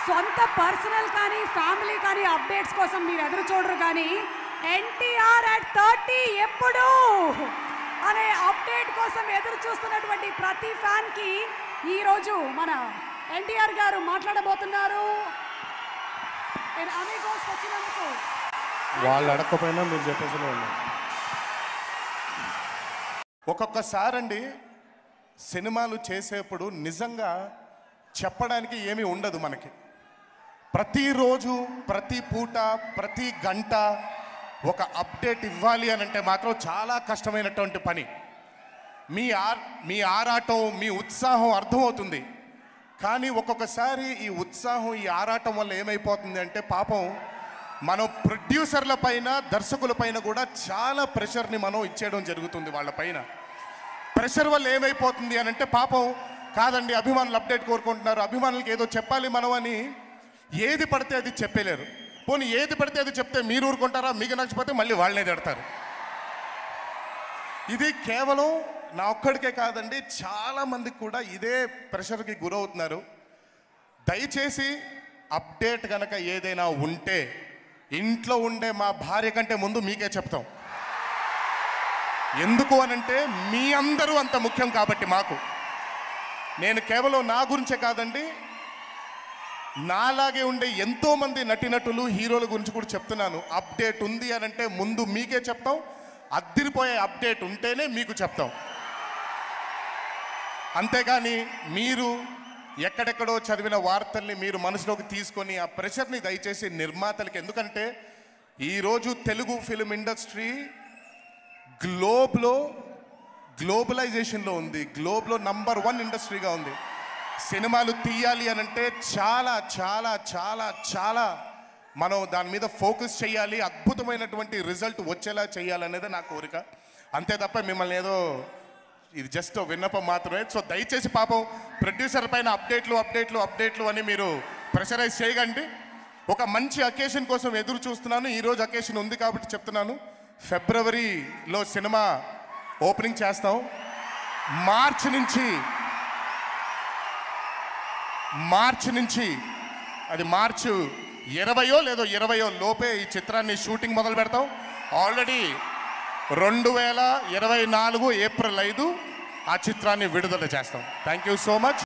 సొంత పర్సనల్ కానీ ఫ్యామిలీ కానీ అప్డేట్స్ కోసం మీరు ఎదురు చూడరు కానీ ఎన్టీఆర్ అట్ థర్టీ ఎప్పుడు అనే అప్డేట్ కోసం ఎదురు చూస్తున్నటువంటి ప్రతి ఫ్యాన్కి ఈరోజు మన ఎన్టీఆర్ గారు మాట్లాడబోతున్నారు నేను అమీగోస్ వచ్చినందుకు వాళ్ళు అడగకపోయినా మీరు చెప్పేసి ఉన్నారు ఒక్కొక్కసారండి సినిమాలు చేసేప్పుడు నిజంగా చెప్పడానికి ఏమీ ఉండదు మనకి ప్రతిరోజు ప్రతి పూట ప్రతి గంట ఒక అప్డేట్ ఇవ్వాలి అని అంటే మాత్రం చాలా కష్టమైనటువంటి పని మీ ఆర్ మీ ఆరాటం మీ ఉత్సాహం అర్థమవుతుంది కానీ ఒక్కొక్కసారి ఈ ఉత్సాహం ఈ ఆరాటం వల్ల ఏమైపోతుంది అంటే పాపం మనం ప్రొడ్యూసర్ల పైన దర్శకుల పైన కూడా చాలా ప్రెషర్ని మనం ఇచ్చేయడం జరుగుతుంది వాళ్ళ పైన ప్రెషర్ వల్ల ఏమైపోతుంది అని అంటే పాపం కాదండి అభిమానులు అప్డేట్ కోరుకుంటున్నారు అభిమానులకి ఏదో చెప్పాలి మనం అని ఏది పడితే అది చెప్పలేరు పోనీ ఏది పడితే అది చెప్తే మీరు ఊరుకుంటారా మీకు నచ్చకపోతే మళ్ళీ వాళ్ళనే తిడతారు ఇది కేవలం నా ఒక్కడికే కాదండి చాలా మందికి కూడా ఇదే ప్రెషర్కి గురవుతున్నారు దయచేసి అప్డేట్ కనుక ఏదైనా ఉంటే ఇంట్లో ఉండే మా భార్య కంటే ముందు మీకే చెప్తాం ఎందుకు అనంటే మీ అందరూ అంత ముఖ్యం కాబట్టి మాకు నేను కేవలం నా గురించే కాదండి నాలాగే ఉండే ఎంతో మంది నటినటులు హీరోల గురించి కూడా చెప్తున్నాను అప్డేట్ ఉంది అని అంటే ముందు మీకే చెప్తాం అద్దిరిపోయే అప్డేట్ ఉంటేనే మీకు చెప్తాం అంతేగాని మీరు ఎక్కడెక్కడో చదివిన వార్తల్ని మీరు మనసులోకి తీసుకొని ఆ ప్రెషర్ని దయచేసి నిర్మాతలకి ఎందుకంటే ఈరోజు తెలుగు ఫిలిం ఇండస్ట్రీ గ్లోబ్లో గ్లోబలైజేషన్లో ఉంది గ్లోబ్లో నంబర్ వన్ ఇండస్ట్రీగా ఉంది సినిమాలు తీయాలి అని అంటే చాలా చాలా చాలా చాలా మనం దాని మీద ఫోకస్ చేయాలి అద్భుతమైనటువంటి రిజల్ట్ వచ్చేలా చేయాలనేది నా కోరిక అంతే తప్ప మిమ్మల్ని ఏదో ఇది జస్ట్ విన్నపం మాత్రమే సో దయచేసి పాపం ప్రొడ్యూసర్ పైన అప్డేట్లు అప్డేట్లు అప్డేట్లు అని మీరు ప్రెషరైజ్ చేయకండి ఒక మంచి అకేషన్ కోసం ఎదురు చూస్తున్నాను ఈరోజు అకేషన్ ఉంది కాబట్టి చెప్తున్నాను ఫిబ్రవరిలో సినిమా ఓపెనింగ్ చేస్తాం మార్చ్ నుంచి మార్చ్ నుంచి అది మార్చ్ ఇరవయో లేదో ఇరవయో లోపే ఈ చిత్రాన్ని షూటింగ్ మొదలు పెడతాం ఆల్రెడీ రెండు వేల ఇరవై నాలుగు ఏప్రిల్ ఐదు ఆ చిత్రాన్ని విడుదల చేస్తాం థ్యాంక్ యూ సో మచ్